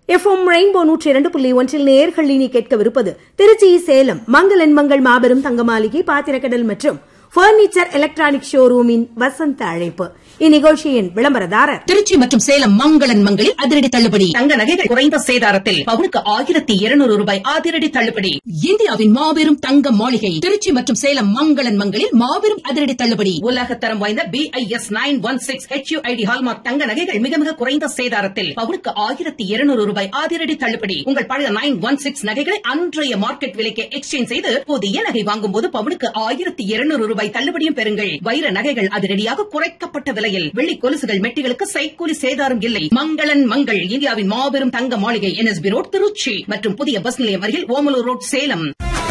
FM rainbow நூற்றி இரண்டு புள்ளி ஒன்றில் நேர்கள் இனி கேட்கவிருப்பது திருச்சி சேலம் மங்களன் மங்கள் மாபெரும் தங்க மாளிகை பாத்திரக்கடல் மற்றும் பர்னிச்சர் எலக்ட்ரானிக் ஷோரூமின் வசந்த அழைப்பு இந்நிகழ்ச்சியின் விளம்பரதாரர் திருச்சி மற்றும் சேலம் மங்களன் மங்களில் அதிரடி தள்ளுபடி தங்க நகைகள் குறைந்த சேதாரத்தில் பவுனுக்கு ஆயிரத்தி இருநூறு ரூபாய் அதிரடி தள்ளுபடி இந்தியாவின் மாபெரும் தங்க மாளிகை திருச்சி மற்றும் சேலம் மங்களன் மங்களில் மாபெரும் அதிரடி தள்ளுபடி உலகத்தரம் வாய்ந்த B I S nine one six H ID hallmark தங்க நகைகள் மிக மிக குறைந்த சேதாரத்தில் பவுனுக்கு ஆயிரத்தி இருநூறு ரூபாய் அதிரடி தள்ளுபடி உங்கள் பழைய நைன் ஒன் சிக்ஸ் நகைகளை அன்றைய மார்க்கெட் விலைக்கு எக்ஸ்சேஞ்ச் செய்து புதிய நகை வாங்கும் போது பவுனுக்கு ஆயிரத்தி இருநூறு ரூபாய் தள்ளுபடியும் பெறுங்கள் வைர நகைகள் அதிரடியாக குறைக்கப்பட்ட விலையில் வெள்ளி கொலுசுகள் மெட்டிகளுக்கு சைக்கூலி சேதாரம் இல்லை மங்களன் மங்கள் இந்தியாவின் மாபெரும் தங்க மாளிகை என்எஸ்பி ரோட் திருச்சி மற்றும் புதிய பஸ் நிலையம் அருகில் ஓமலூர் ரோட் சேலம்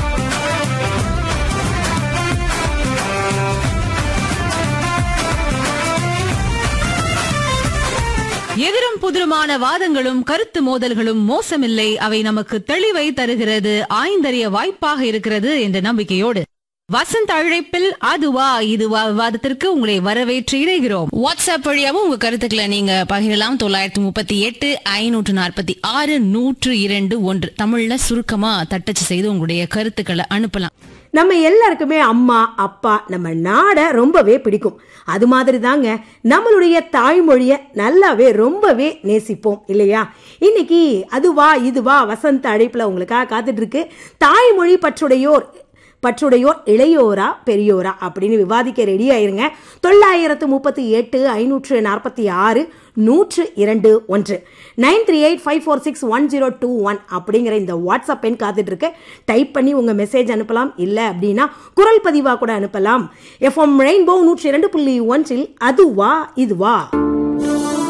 எதிரும் புதிருமான வாதங்களும் கருத்து மோதல்களும் மோசமில்லை அவை நமக்கு தெளிவை தருகிறது ஆய்ந்தறிய வாய்ப்பாக இருக்கிறது என்ற நம்பிக்கையோடு வசந்த் அழைப்பில் அதுவா இதுவா விவாதத்திற்கு உங்களை வரவேற்று இணைகிறோம் வாட்ஸ்அப் வழியாவும் உங்க கருத்துக்களை நீங்க பகிரலாம் தொள்ளாயிரத்தி முப்பத்தி எட்டு ஐநூற்று நாற்பத்தி ஆறு நூற்று இரண்டு ஒன்று தமிழ்ல சுருக்கமா தட்டச்சு செய்து உங்களுடைய கருத்துக்களை அனுப்பலாம் நம்ம எல்லாருக்குமே அம்மா அப்பா நம்ம நாட ரொம்பவே பிடிக்கும் அது மாதிரி தாங்க நம்மளுடைய தாய்மொழிய நல்லாவே ரொம்பவே நேசிப்போம் இல்லையா இன்னைக்கு அதுவா இதுவா வசந்த அழைப்புல உங்களுக்காக காத்துட்டு இருக்கு தாய்மொழி பற்றுடையோர் பற்றுடையோர் இளையோரா பெரியோரா அப்படின்னு விவாதிக்க ரெடி ஆயிருங்க தொள்ளாயிரத்து முப்பத்தி எட்டு ஐநூற்று நாற்பத்தி ஆறு நூற்று இரண்டு ஒன்று nine three eight five four six one zero two one அப்படிங்கிற இந்த வாட்ஸ்அப் எண் காத்துட்டு இருக்கு டைப் பண்ணி உங்க மெசேஜ் அனுப்பலாம் இல்லை அப்படின்னா குரல் பதிவா கூட அனுப்பலாம் எஃப்எம் ரெயின்போ நூற்றி இரண்டு புள்ளி ஒன்றில் அதுவா இதுவா